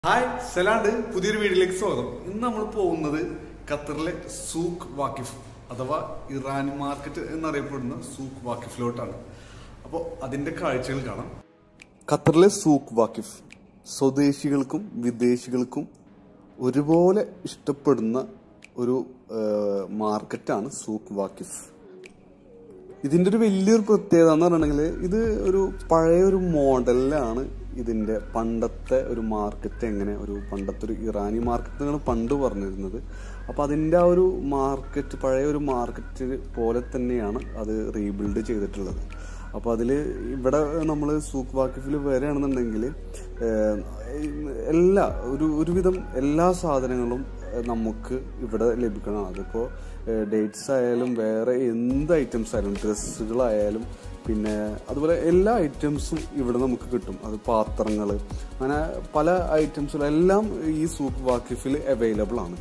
hi സലാണ്ട് പുതിയൊരു വീഡിയോയിലേക്ക് സ്വാഗതം ഇന്ന് നമ്മൾ പോകുന്നത് ഖത്തറിലെ സൂക്ക് വാക്കിഫ് അഥവാ ഇറാനി മാർക്കറ്റ് എന്നറിയപ്പെടുന്ന സൂക്ക് വാക്കിഫിലോട്ടാണ് അപ്പോൾ അതിന്റെ കാഴ്ചകൾ കാണാം ഖത്തറിലെ സൂക്ക് വാക്കിഫ് സ്വദേശികൾക്കും വിദേശികൾക്കും ഒരുപോലെ ഇഷ്ടപ്പെടുന്ന ഒരു മാർക്കറ്റാണ് സൂക്ക് വാക്കിഫ് ഇതിന്റെ ഒരു വലിയൊരു പ്രത്യേകത എന്ന് പറഞ്ഞിട്ടുണ്ടെങ്കിൽ ഇത് ഒരു പഴയ ഒരു മോഡലിലാണ് ഇതിന്റെ പണ്ടത്തെ ഒരു മാർക്കറ്റ് എങ്ങനെ ഒരു പണ്ടത്തെ ഒരു ഇറാനി മാർക്കറ്റ് എന്നാണ് പണ്ട് പറഞ്ഞിരുന്നത് അപ്പൊ അതിന്റെ ആ ഒരു മാർക്കറ്റ് പഴയ ഒരു മാർക്കറ്റ് പോലെ തന്നെയാണ് അത് റീബിൽഡ് ചെയ്തിട്ടുള്ളത് അപ്പൊ അതില് ഇവിടെ നമ്മൾ സൂക്ക് വാക്കിഫിൽ വരികയാണെന്നുണ്ടെങ്കിൽ എല്ലാ ഒരു ഒരുവിധം എല്ലാ സാധനങ്ങളും ഏഹ്, നമുക്ക് ഇവിടെ ലഭിക്കണം അതിപ്പോ ഡേറ്റ്സ് ആയാലും വേറെ എന്ത് ഐറ്റംസ് ആയാലും ഡ്രസ്സുകളായാലും പിന്നെ അതുപോലെ എല്ലാ ഐറ്റംസും ഇവിടെ നമുക്ക് കിട്ടും അത് പാത്രങ്ങൾ അങ്ങനെ പല ഐറ്റംസും എല്ലാം ഈ സൂക്ക് വാക്കിഫിൽ അവൈലബിൾ ആണ്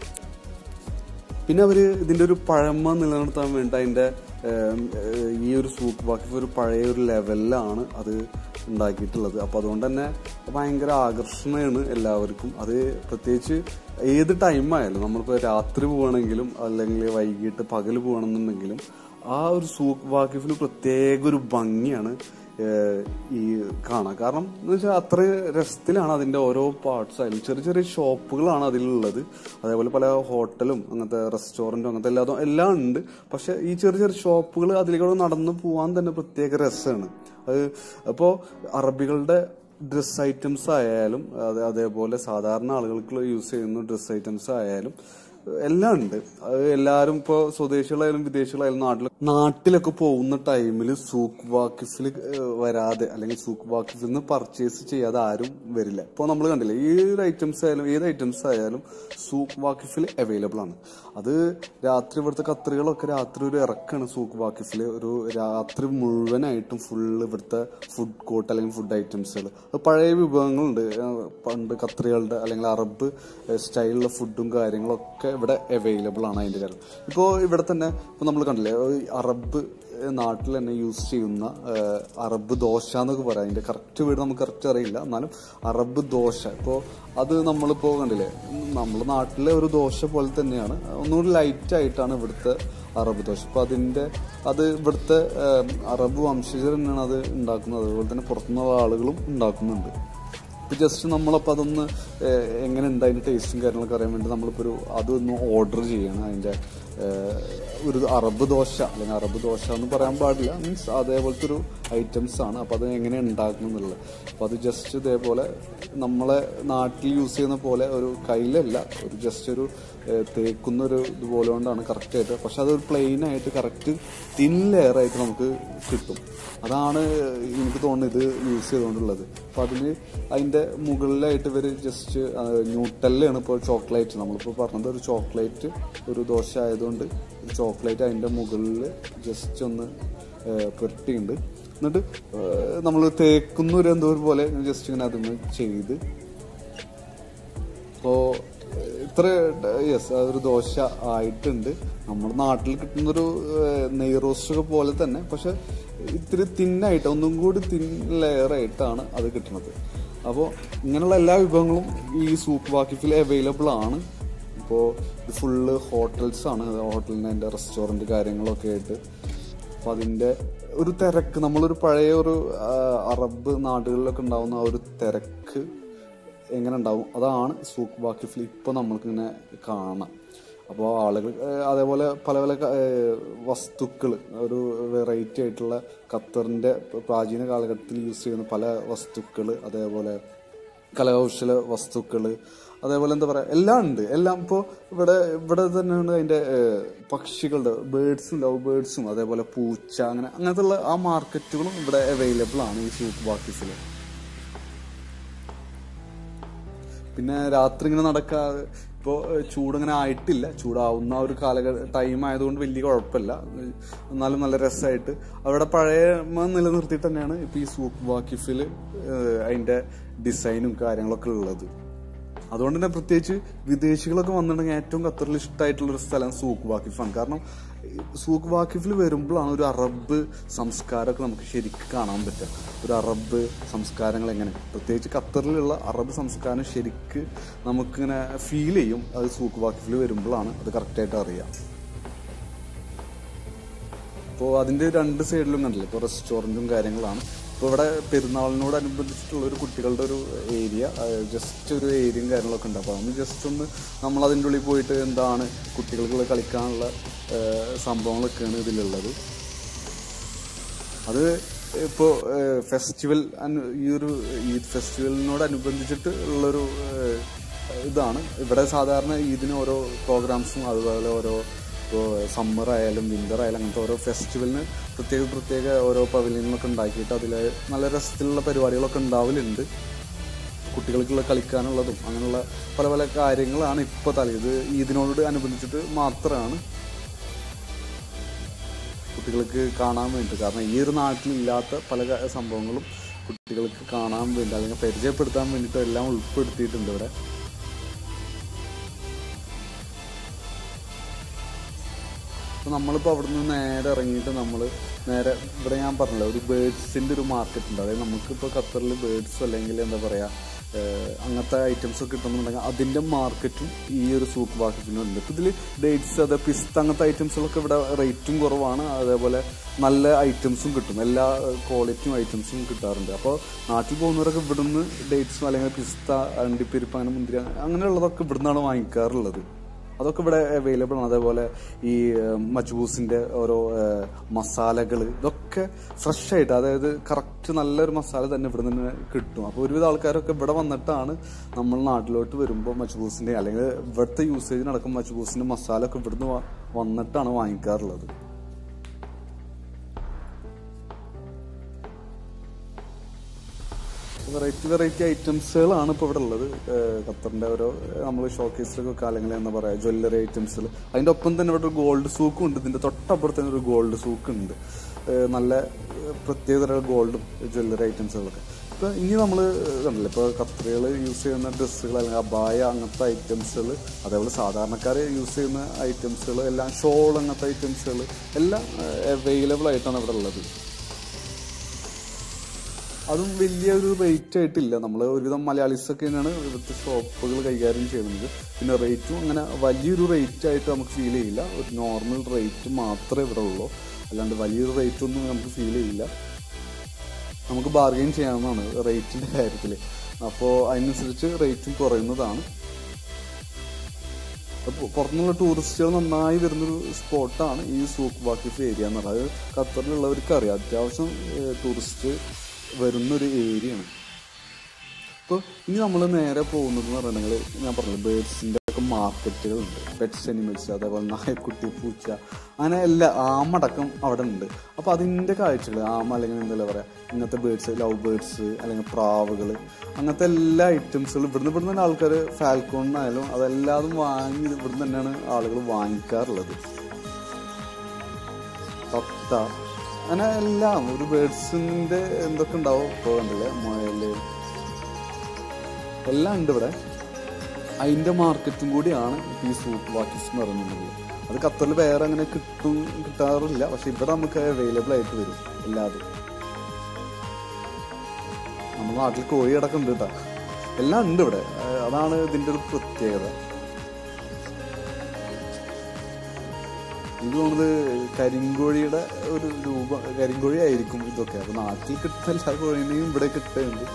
പിന്നെ അവര് ഇതിന്റെ ഒരു പഴമ നിലനിർത്താൻ വേണ്ടി അതിന്റെ ഏം, ഏഹ്, ഈ ഒരു സൂക്ക് വാക്കിഫ് ഒരു പഴയ ഒരു ലെവലിലാണ് അത് ഉണ്ടാക്കിയിട്ടുള്ളത് അപ്പൊ അതുകൊണ്ട് തന്നെ ഭയങ്കര ആകർഷണമാണ് എല്ലാവർക്കും അത് പ്രത്യേകിച്ച് ഏത് ടൈം ആയാലും നമ്മളിപ്പോ രാത്രി പോവാണെങ്കിലും അല്ലെങ്കിൽ വൈകിട്ട് പകൽ പോകണമെന്നുണ്ടെങ്കിലും ആ ഒരു സൂക്ക് വാക്കിഫിന് പ്രത്യേക ഒരു ഭംഗിയാണ് ഏഹ് ഈ കാണാം കാരണം എന്ന് വെച്ചാൽ അത്ര രസത്തിലാണ് അതിന്റെ ഓരോ പാർട്സ് ആയാലും ചെറിയ ചെറിയ ഷോപ്പുകളാണ് അതിലുള്ളത് അതേപോലെ പല ഹോട്ടലും അങ്ങനത്തെ റെസ്റ്റോറന്റും അങ്ങനത്തെ എല്ലാതും എല്ലാം ഉണ്ട് പക്ഷെ ഈ ചെറിയ ചെറിയ ഷോപ്പുകൾ അതിലേക്കൂടെ നടന്നു പോകാൻ തന്നെ പ്രത്യേക രസമാണ് അത് അപ്പോൾ അറബികളുടെ ഡ്രസ് ഐറ്റംസ് ആയാലും അത് അതേപോലെ സാധാരണ ആളുകൾക്ക് യൂസ് ചെയ്യുന്ന ഡ്രസ് ഐറ്റംസ് ആയാലും എല്ലാം ഉണ്ട് അത് എല്ലാരും ഇപ്പോ സ്വദേശികളായാലും വിദേശികളായാലും നാട്ടിൽ നാട്ടിലൊക്കെ പോകുന്ന ടൈമിൽ സൂക്ക് വാക്കിഫിൽ വരാതെ അല്ലെങ്കിൽ സൂക്ക് വാക്കിഫിൽ നിന്ന് പർച്ചേസ് ചെയ്യാതെ ആരും വരില്ല ഇപ്പോൾ നമ്മൾ കണ്ടില്ലേ ഏത് ഐറ്റംസ് ആയാലും ഏത് ഐറ്റംസ് ആയാലും സൂക്ക് വാക്കിഫിൽ അവൈലബിൾ ആണ് അത് രാത്രി ഇവിടുത്തെ കത്രികളൊക്കെ രാത്രി ഒരു ഇറക്കാണ് സൂക്ക് വാക്കിഫിൽ ഒരു രാത്രി മുഴുവനായിട്ടും ഫുള്ള് ഇവിടുത്തെ ഫുഡ് കോർട്ട് അല്ലെങ്കിൽ ഫുഡ് ഐറ്റംസുകൾ അത് പഴയ വിഭവങ്ങളുണ്ട് ഏഹ് പണ്ട് കത്രികളുടെ അല്ലെങ്കിൽ അറബ് സ്റ്റൈലിലുള്ള ഫുഡും കാര്യങ്ങളൊക്കെ ഇവിടെ അവൈലബിൾ ആണ് അതിന്റെ കാര്യം ഇപ്പോൾ ഇവിടെ തന്നെ ഇപ്പോൾ നമ്മൾ കണ്ടില്ലേ ഈ അറബ് നാട്ടിൽ തന്നെ യൂസ് ചെയ്യുന്ന ഏഹ്, അറബ് ദോശ എന്നൊക്കെ പറയാം അതിന്റെ കറക്റ്റ് വീട് നമുക്ക് കറക്റ്റ് അറിയില്ല എന്നാലും അറബ് ദോശ ഇപ്പോൾ അത് നമ്മളിപ്പോൾ കണ്ടില്ലേ നമ്മുടെ നാട്ടിലെ ഒരു ദോശ പോലെ തന്നെയാണ് ഒന്നുകൂടി ലൈറ്റ് ആയിട്ടാണ് ഇവിടുത്തെ അറബ് ദോശ അപ്പോൾ അതിന്റെ അത് ഇവിടുത്തെ ഏഹ്, അറബ് വംശജർ തന്നെയാണ് അത് ഉണ്ടാക്കുന്നത് അതുപോലെ തന്നെ പുറത്തുനിന്നുള്ള ആളുകളും ഉണ്ടാക്കുന്നുണ്ട് ഇപ്പൊ ജസ്റ്റ് നമ്മളപ്പോൾ അതൊന്ന് ഏഹ്, എങ്ങനെ ഉണ്ട് അതിന്റെ ടേസ്റ്റും കാര്യങ്ങളൊക്കെ അറിയാൻ വേണ്ടി നമ്മളിപ്പോൾ ഒരു അതൊന്ന് ഓർഡർ ചെയ്യണം അതിന്റെ ഏഹ്, ഒരു അറബ് ദോശ അല്ലെങ്കിൽ അറബ് ദോശ എന്ന് പറയാൻ പാടില്ല മീൻസ് അതേപോലത്തെ ഒരു ഐറ്റംസ് ആണ് അപ്പോൾ അത് എങ്ങനെ ഉണ്ടാക്കണം എന്നുള്ളത് അപ്പോൾ അത് ജസ്റ്റ് ഇതേപോലെ നമ്മളെ നാട്ടിൽ യൂസ് ചെയ്യുന്ന പോലെ ഒരു കയ്യിലല്ല ഒരു ജസ്റ്റ് ഒരു ഏഹ്, തേക്കുന്ന ഒരു ഇതുപോലെ കൊണ്ടാണ് കറക്റ്റ് ആയിട്ട് പക്ഷെ അതൊരു പ്ലെയിൻ ആയിട്ട് കറക്റ്റ് തിൻ ലെയർ ആയിട്ട് നമുക്ക് കിട്ടും അതാണ് എനിക്ക് തോന്നുന്നത് ഇത് യൂസ് ചെയ്തുകൊണ്ടുള്ളത് അപ്പൊ അതില് അതിന്റെ മുകളിലായിട്ട് ഇവര് ജസ്റ്റ് ന്യൂട്ടല്ലാണ് ഇപ്പോൾ ചോക്ലേറ്റ് നമ്മളിപ്പോൾ പറഞ്ഞത് ഒരു ചോക്ലേറ്റ് ഒരു ദോശ ആയതുകൊണ്ട് ചോക്ലേറ്റ് അതിന്റെ മുകളിൽ ജസ്റ്റ് ഒന്ന് ഏഹ്, പുരട്ടിയുണ്ട് എന്നിട്ട് നമ്മൾ തേക്കുന്ന ഒരു എന്തോ ഒരു പോലെ ജസ്റ്റ് ഇങ്ങനെ അതിന് ചെയ്ത് അപ്പോ ഏഹ്, ഇത്ര യെസ് ഒരു ദോശ ആയിട്ടുണ്ട് നമ്മുടെ നാട്ടിൽ കിട്ടുന്നൊരു ഏഹ്, നെയ് റോസ്റ്റ് ഒക്കെ പോലെ തന്നെ പക്ഷെ ഇത്തിരി തിന്നായിട്ട് ഒന്നും കൂടി തിൻ ലെയർ ആയിട്ടാണ് അത് കിട്ടുന്നത് അപ്പോൾ ഇങ്ങനെയുള്ള എല്ലാ വിഭവങ്ങളും ഈ സൂപ്പ് വാക്കിഫിൽ അവൈലബിൾ ആണ് ഇപ്പോൾ ഇത് ഫുള്ള് ഹോട്ടൽസ് ആണ് ഹോട്ടലിന് അതിൻ്റെ റെസ്റ്റോറൻറ്റ് കാര്യങ്ങളൊക്കെ ആയിട്ട് അപ്പൊ അതിന്റെ ഒരു തിരക്ക് നമ്മളൊരു പഴയ ഒരു ആ, അറബ് നാടുകളിലൊക്കെ ഉണ്ടാവുന്ന ആ ഒരു തിരക്ക് എങ്ങനെ ഉണ്ടാവും അതാണ് സൂക്ക് വാക്കിഫിൽ ഇപ്പൊ നമ്മൾക്ക് ഇങ്ങനെ കാണാം അപ്പോൾ ആളുകൾ ഏഹ്, അതേപോലെ പല പല വസ്തുക്കൾ ഒരു വെറൈറ്റി ആയിട്ടുള്ള ഖത്തറിന്റെ പ്രാചീന കാലഘട്ടത്തിൽ യൂസ് ചെയ്യുന്ന പല വസ്തുക്കൾ അതേപോലെ കലകൗശല വസ്തുക്കൾ അതേപോലെ എന്താ പറയാ എല്ലാം ഉണ്ട് എല്ലാം ഇപ്പോൾ ഇവിടെ ഇവിടെ തന്നെയാണ് അതിന്റെ ഏഹ്, പക്ഷികളുടെ ബേഡ്സും ലവ് ബേഡ്സും അതേപോലെ പൂച്ച അങ്ങനെ അങ്ങനത്തെ ഉള്ള ആ മാർക്കറ്റുകളും ഇവിടെ അവൈലബിൾ ആണ് ഈ സൂക്ക് വാക്കിസിൽ പിന്നെ രാത്രി ഇങ്ങനെ നടക്കാതെ ഇപ്പോൾ ചൂടിങ്ങനെ ആയിട്ടില്ല ചൂടാവുന്ന ഒരു കാലഘട്ട ടൈം ആയതുകൊണ്ട് വലിയ കുഴപ്പമില്ല എന്നാലും നല്ല രസമായിട്ട് അവിടെ പഴയ മ നിലനിർത്തിയിട്ട് തന്നെയാണ് ഇപ്പൊ ഈ സൂക്ക് വാക്കിഫിൽ അതിന്റെ ഡിസൈനും കാര്യങ്ങളൊക്കെ ഉള്ളത് അതുകൊണ്ട് തന്നെ പ്രത്യേകിച്ച് വിദേശികളൊക്കെ വന്നിട്ടുണ്ടെങ്കിൽ ഏറ്റവും ഖത്തറിൽ ഇഷ്ടമായിട്ടുള്ള ഒരു സ്ഥലം സൂക്ക് വാക്കിഫാണ് കാരണം ഈ സൂക്ക് വാക്കിഫിൽ വരുമ്പോഴാണ് ഒരു അറബ് സംസ്കാരമൊക്കെ നമുക്ക് ശരിക്കും കാണാൻ പറ്റുക ഒരു അറബ് സംസ്കാരങ്ങൾ എങ്ങനെ പ്രത്യേകിച്ച് ഖത്തറിലുള്ള അറബ് സംസ്കാരം ശരിക്ക് നമുക്കിങ്ങനെ ഫീൽ ചെയ്യും അത് സൂക്ക് വാക്കിഫിൽ വരുമ്പോഴാണ് അത് കറക്റ്റായിട്ട് അറിയാം ഇപ്പോൾ അതിന്റെ രണ്ട് സൈഡിലും കണ്ടില്ലേ ഇപ്പോൾ റെസ്റ്റോറൻറ്റും കാര്യങ്ങളാണ് ഇപ്പോൾ ഇവിടെ പെരുന്നാളിനോടനുബന്ധിച്ചിട്ടുള്ള ഒരു കുട്ടികളുടെ ഒരു ഏരിയ ജസ്റ്റ് ഒരു ഏരിയയും കാര്യങ്ങളൊക്കെ ഉണ്ട് അപ്പോൾ അതൊന്ന് ജസ്റ്റ് ഒന്ന് നമ്മൾ അതിൻ്റെ ഉള്ളിൽ പോയിട്ട് എന്താണ് കുട്ടികൾക്ക് കളിക്കാനുള്ള ഏഹ്, സംഭവങ്ങളൊക്കെയാണ് ഇതിലുള്ളത് അത് ഇപ്പോൾ ഫെസ്റ്റിവൽ ഈ ഒരു ഈദ് ഫെസ്റ്റിവലിനോടനുബന്ധിച്ചിട്ട് ഉള്ളൊരു ഏഹ്, ഇതാണ് ഇവിടെ സാധാരണ ഈദിന് ഓരോ പ്രോഗ്രാംസും അതുപോലെ ഓരോ ഇപ്പോൾ സമ്മർ ആയാലും വിന്റർ ആയാലും അങ്ങനത്തെ ഓരോ ഫെസ്റ്റിവലിന് പ്രത്യേക പ്രത്യേക ഓരോ പവലിയനൊക്കെ ഉണ്ടാക്കിയിട്ട് അതിൽ നല്ല രസത്തിലുള്ള പരിപാടികളൊക്കെ ഉണ്ടാവലുണ്ട് കുട്ടികൾക്കുള്ള കളിക്കാനുള്ളതും അങ്ങനെയുള്ള പല പല കാര്യങ്ങളാണ് ഇപ്പോൾ തല ഇത് ഈദിനോട് അനുബന്ധിച്ചിട്ട് മാത്രമാണ് കുട്ടികൾക്ക് കാണാൻ വേണ്ടി കാരണം ഈ ഒരു നാട്ടിലില്ലാത്ത പല ക- സംഭവങ്ങളും കുട്ടികൾക്ക് കാണാൻ വേണ്ടി അല്ലെങ്കിൽ പരിചയപ്പെടുത്താൻ വേണ്ടിയിട്ട് എല്ലാം ഉൾപ്പെടുത്തിയിട്ടുണ്ട് ഇവിടെ അപ്പോൾ നമ്മളിപ്പോൾ അവിടെ നിന്ന് നേരെ ഇറങ്ങിയിട്ട് നമ്മൾ നേരെ ഇവിടെ ഞാൻ പറഞ്ഞല്ലോ ഒരു ബേഡ്സിൻ്റെ ഒരു മാർക്കറ്റ് ഉണ്ട് അതായത് നമുക്കിപ്പോൾ ഖത്തറിൽ ബേഡ്സ് അല്ലെങ്കിൽ എന്താ പറയുക ഏഹ്, അങ്ങനത്തെ ഐറ്റംസ് കിട്ടുന്നുണ്ടെങ്കിൽ അതിൻ്റെ മാർക്കറ്റും ഈ ഒരു സൂക്ക് മാർക്കറ്റിനും ഉണ്ട് ഇപ്പോൾ ഇതിൽ ഡേറ്റ്സ് അത് പിസ്ത അങ്ങനത്തെ ഐറ്റംസുകളൊക്കെ ഇവിടെ റേറ്റും കുറവാണ് അതേപോലെ നല്ല ഐറ്റംസും കിട്ടും എല്ലാ ക്വാളിറ്റിയും ഐറ്റംസും കിട്ടാറുണ്ട് അപ്പോൾ നാട്ടിൽ പോകുന്നവരൊക്കെ ഇവിടുന്ന് ഡേറ്റ്സും അല്ലെങ്കിൽ പിസ്ത അണ്ടിപ്പരിപ്പ് അങ്ങനെ മുന്തിരി അങ്ങനെയുള്ളതൊക്കെ ഇവിടുന്നാണ് വാങ്ങിക്കാറുള്ളത് അതൊക്കെ ഇവിടെ അവൈലബിൾ ആണ് അതേപോലെ ഈ ഏഹ്, മജ്ബൂസിന്റെ ഓരോ മസാലകൾ ഇതൊക്കെ ഫ്രഷ് ആയിട്ട് അതായത് കറക്റ്റ് നല്ലൊരു മസാല തന്നെ ഇവിടെ നിന്ന് കിട്ടും അപ്പോൾ ഒരുവിധ ആൾക്കാരൊക്കെ ഇവിടെ വന്നിട്ടാണ് നമ്മൾ നാട്ടിലോട്ട് വരുമ്പോൾ മജ്ബൂസിന്റെ അല്ലെങ്കിൽ ഇവിടുത്തെ യൂസേജ് നടക്കും മജ്ബൂസിന്റെ മസാല ഒക്കെ ഇവിടുന്ന് വ- വന്നിട്ടാണ് വാങ്ങിക്കാറുള്ളത് വെറൈറ്റി വെറൈറ്റി ഐറ്റംസുകളാണ് ഇപ്പോൾ ഇവിടെ ഉള്ളത് ഏഹ് ഖത്തറിന്റെ ഓരോ നമ്മൾ ഷോക്കേസിലൊക്കെ അല്ലെങ്കിൽ എന്താ പറയുക ജ്വല്ലറി ഐറ്റംസുകൾ അതിന്റെ ഒപ്പം തന്നെ ഇവിടെ ഒരു ഗോൾഡ് സൂക്കും ഉണ്ട് ഇതിന്റെ തൊട്ടപ്പുറത്ത് തന്നെ ഒരു ഗോൾഡ് സൂക്ക് ഉണ്ട് ഏഹ് നല്ല ഏഹ് പ്രത്യേകതര ഗോൾഡും ജ്വല്ലറി ഐറ്റംസുകളൊക്കെ ഇപ്പൊ ഇനി നമ്മൾ കണ്ടില്ല ഇപ്പോൾ ഖത്തറികൾ യൂസ് ചെയ്യുന്ന ഡ്രസ്സുകൾ അല്ലെങ്കിൽ അബായ അങ്ങനത്തെ ഐറ്റംസുകൾ അതേപോലെ സാധാരണക്കാർ യൂസ് ചെയ്യുന്ന ഐറ്റംസുകൾ എല്ലാം ഷോൾ അങ്ങനത്തെ ഐറ്റംസുകൾ എല്ലാം അവൈലബിൾ ആയിട്ടാണ് ഇവിടെ ഉള്ളത് അതും വലിയൊരു റേറ്റ് ആയിട്ടില്ല നമ്മൾ ഒരുവിധം മലയാളീസ് ഒക്കെ തന്നെയാണ് ഇവിടുത്തെ ഷോപ്പുകൾ കൈകാര്യം ചെയ്യുന്നത് പിന്നെ റേറ്റും അങ്ങനെ വലിയൊരു റേറ്റ് ആയിട്ട് നമുക്ക് ഫീൽ ചെയ്യില്ല ഒരു നോർമൽ റേറ്റ് മാത്രമേ ഇവിടെ ഉള്ളൂ അല്ലാണ്ട് വലിയൊരു റേറ്റ് ഒന്നും നമുക്ക് ഫീൽ ചെയ്യില്ല നമുക്ക് ബാർഗെയിൻ ചെയ്യാവുന്നതാണ് റേറ്റിന്റെ കാര്യത്തിൽ അപ്പോൾ അതിനനുസരിച്ച് റേറ്റും കുറയുന്നതാണ് അപ്പോൾ പുറത്തുനിന്നുള്ള ടൂറിസ്റ്റുകൾ നന്നായി വരുന്നൊരു സ്പോട്ടാണ് ഈ സൂക്ക് വാക്കിഫ് ഏരിയ എന്ന് പറയുന്നത് അത് ഖത്തറിലുള്ളവർക്ക് അറിയാം അത്യാവശ്യം ടൂറിസ്റ്റ് വരുന്നൊരു ഏരിയയാണ് അപ്പോൾ ഇനി നമ്മൾ നേരെ പോകുന്നത് എന്ന് പറഞ്ഞിട്ടുണ്ടെങ്കിൽ ഞാൻ പറഞ്ഞു ബേഡ്സിൻ്റെ ഒക്കെ മാർക്കറ്റുകളുണ്ട് പെറ്റ്സ് അനിമൽസ് അതേപോലെ നായക്കുട്ടി പൂച്ച അങ്ങനെ എല്ലാ ആമടക്കം അവിടെ ഉണ്ട് അപ്പോൾ അതിൻ്റെ കാഴ്ചകൾ ആമ അല്ലെങ്കിൽ എന്താ പറയുക ഇങ്ങനത്തെ ബേഡ്സ് ലവ് ബേഡ്സ് അല്ലെങ്കിൽ പ്രാവുകൾ അങ്ങനത്തെ എല്ലാ ഐറ്റംസുകളും ഇവിടുന്ന് ഇവിടുന്ന് തന്നെ ആൾക്കാർ ഫാൽക്കോണിനായാലും അതെല്ലാതും വാങ്ങി ഇവിടുന്ന് തന്നെയാണ് ആളുകൾ വാങ്ങിക്കാറുള്ളത് തത്ത അങ്ങനെ എല്ലാം ഒരു ബേഡ്സിന്റെ എന്തൊക്കെ ഉണ്ടാവും ഇപ്പോൾ കണ്ടില്ലേ മുയല് എല്ലാം ഉണ്ട് ഇവിടെ അതിന്റെ മാർക്കറ്റും കൂടിയാണ് ഇപ്പൊ ഈ സൂപ്പ് വാക്കിസ് എന്ന് പറയുന്നത് അത് ഖത്തറിൽ വേറെ അങ്ങനെ കിട്ടും കിട്ടാറില്ല പക്ഷെ ഇവിടെ നമുക്ക് അവൈലബിൾ ആയിട്ട് വരും എല്ലാതും നമ്മുടെ നാട്ടിൽ കോഴി അടക്കം ഉണ്ട് കേട്ടോ എല്ലാം ഉണ്ട് ഇവിടെ ഏഹ് അതാണ് ഇതിന്റെ ഒരു പ്രത്യേകത എനിക്ക് തോന്നുന്നത് കരിങ്കോഴിയുടെ ഒരു രൂപ കരിങ്കോഴി ആയിരിക്കും ഇതൊക്കെ അപ്പൊ നാട്ടിൽ കിട്ടുന്ന എല്ലാ കോഴിനെയും ഇവിടെ കിട്ടുന്നുണ്ട്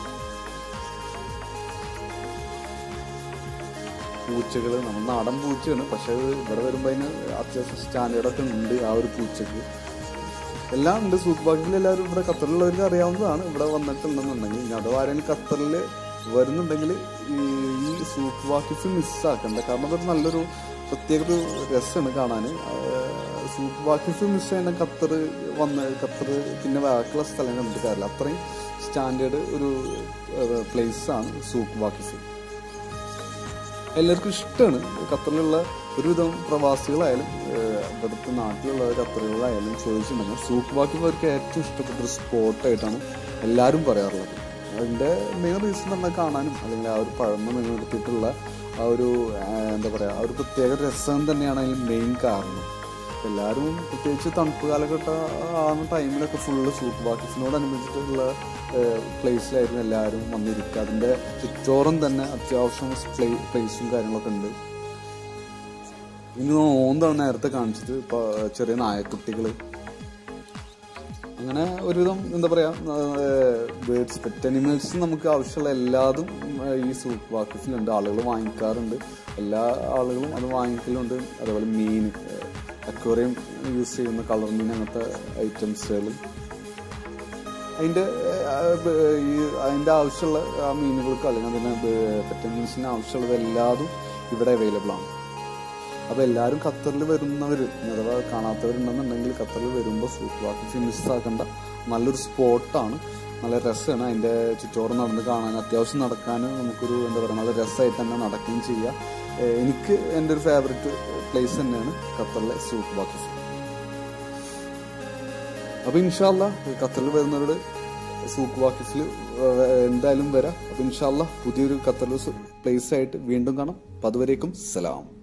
പൂച്ചകൾ നമ്മൾ നാടൻ പൂച്ചയാണ് പക്ഷെ അത് ഇവിടെ വരുമ്പോൾ അതിന് അത്യാവശ്യം സ്റ്റാൻഡേർഡൊക്കെ ഉണ്ട് ആ ഒരു പൂച്ചക്ക് എല്ലാം ഉണ്ട് സൂക്ക് ബാക്കിൽ എല്ലാവരും ഇവിടെ ഖത്തറിലുള്ളവർക്ക് അറിയാവുന്നതാണ് ഇവിടെ വന്നിട്ടുണ്ടെന്നുണ്ടെങ്കിൽ ഇനി അഥവാ ആരെങ്കിലും ഖത്തറിൽ വരുന്നുണ്ടെങ്കിൽ ഈ ഈ സൂക്ക് വാക്കിഫ് മിസ്സാക്കണ്ട കാരണം അതൊരു നല്ലൊരു പ്രത്യേക ഒരു രസമാണ് കാണാൻ സൂക്ക് വാക്കിഫ് മിസ് ചെയ്യുന്ന ഖത്തർ വന്ന് ഖത്തർ പിന്നെ ബാക്കിയുള്ള സ്ഥലം കണ്ടിട്ട് കാര്യമില്ല അത്രയും സ്റ്റാൻഡേർഡ് ഒരു പ്ലേസ് ആണ് സൂക്ക് വാക്കിഫ് എല്ലാവർക്കും ഇഷ്ടമാണ് ഖത്തറിലുള്ള ഒരുവിധം പ്രവാസികളായാലും ഏഹ്, ഇവിടുത്തെ നാട്ടിലുള്ള ഖത്തറുകളായാലും ചോദിച്ചിട്ടുണ്ടെങ്കിൽ സൂക്ക് വാക്കിഫ് അവർക്ക് ഏറ്റവും ഇഷ്ടപ്പെട്ട ഒരു സ്പോട്ടായിട്ടാണ് എല്ലാവരും പറയാറുള്ളത് അതിൻ്റെ മെയിൻ റീസൺ തന്നെ കാണാനും അല്ലെങ്കിൽ ആ ഒരു പഴമ നിലനിർത്തിയിട്ടുള്ള ആ ഒരു ആ, എന്താ പറയുക ആ ഒരു പ്രത്യേക രസം തന്നെയാണ് അതിൽ മെയിൻ കാരണം എല്ലാവരും പ്രത്യേകിച്ച് തണുപ്പ് കാലഘട്ടം ആകുന്ന ടൈമിലൊക്കെ ഫുള്ള് സൂപ്പ് വാക്കിസിനോടനുബന്ധിച്ചിട്ടുള്ള പ്ലേസിലായിരുന്നു എല്ലാവരും വന്നിരിക്കുക അതിൻ്റെ ചുറ്റോറം തന്നെ അത്യാവശ്യം പ്ലേ പ്ലേസും കാര്യങ്ങളൊക്കെ ഉണ്ട് ഇനി ഓന്താണ് നേരത്തെ കാണിച്ചത് ഇപ്പോൾ ചെറിയ നായക്കുട്ടികൾ അങ്ങനെ ഒരുവിധം എന്താ പറയാ ബേർഡ്സ് പെറ്റ് അനിമൽസ് നമുക്ക് ആവശ്യമുള്ള എല്ലാതും ആ, ഈ സൂപ്പ് വാക്കസിലുണ്ട് ആളുകൾ വാങ്ങിക്കാറുണ്ട് എല്ലാ ആളുകളും അത് വാങ്ങിക്കലുണ്ട് അതേപോലെ മീൻ അക്വേറിയം യൂസ് ചെയ്യുന്ന കളർ മീൻ അങ്ങനത്തെ ഐറ്റംസുകൾ അതിൻ്റെ ഈ അതിൻ്റെ ആവശ്യമുള്ള ആ മീനുകൾക്ക് അല്ലെങ്കിൽ അതിന് പെറ്റ് അനിമൽസിന് ആവശ്യമുള്ളത് എല്ലാതും ഇവിടെ അവൈലബിൾ ആണ് അപ്പോൾ എല്ലാവരും ഖത്തറിൽ വരുന്നവർ അഥവാ കാണാത്തവരുണ്ടെന്നുണ്ടെങ്കിൽ ഖത്തറിൽ വരുമ്പോൾ സൂപ്പ് വാക്കിച്ച് മിസ്സാക്കേണ്ട നല്ലൊരു സ്പോട്ടാണ് നല്ല രസമാണ് അതിൻ്റെ ചുറ്റോറ് നടന്ന് കാണാൻ അത്യാവശ്യം നടക്കാൻ നമുക്കൊരു എന്താ പറയുക നല്ല രസമായിട്ട് തന്നെ നടക്കുകയും ചെയ്യാം ഏഹ് എനിക്ക് എൻ്റെ ഒരു ഫേവററ്റ് പ്ലേസ് തന്നെയാണ് ഖത്തറിലെ സൂപ്പ് വാക്കിസ് അപ്പോൾ ഇൻഷാല്ല ഖത്തറിൽ വരുന്നവരോട് സൂക്ക് വാക്കിസിൽ എന്തായാലും വരാം അപ്പോൾ ഇൻഷാല്ല പുതിയൊരു ഖത്തറിൽ പ്ലേസ് ആയിട്ട് വീണ്ടും കാണാം അപ്പോൾ അതുവരേക്കും സലാം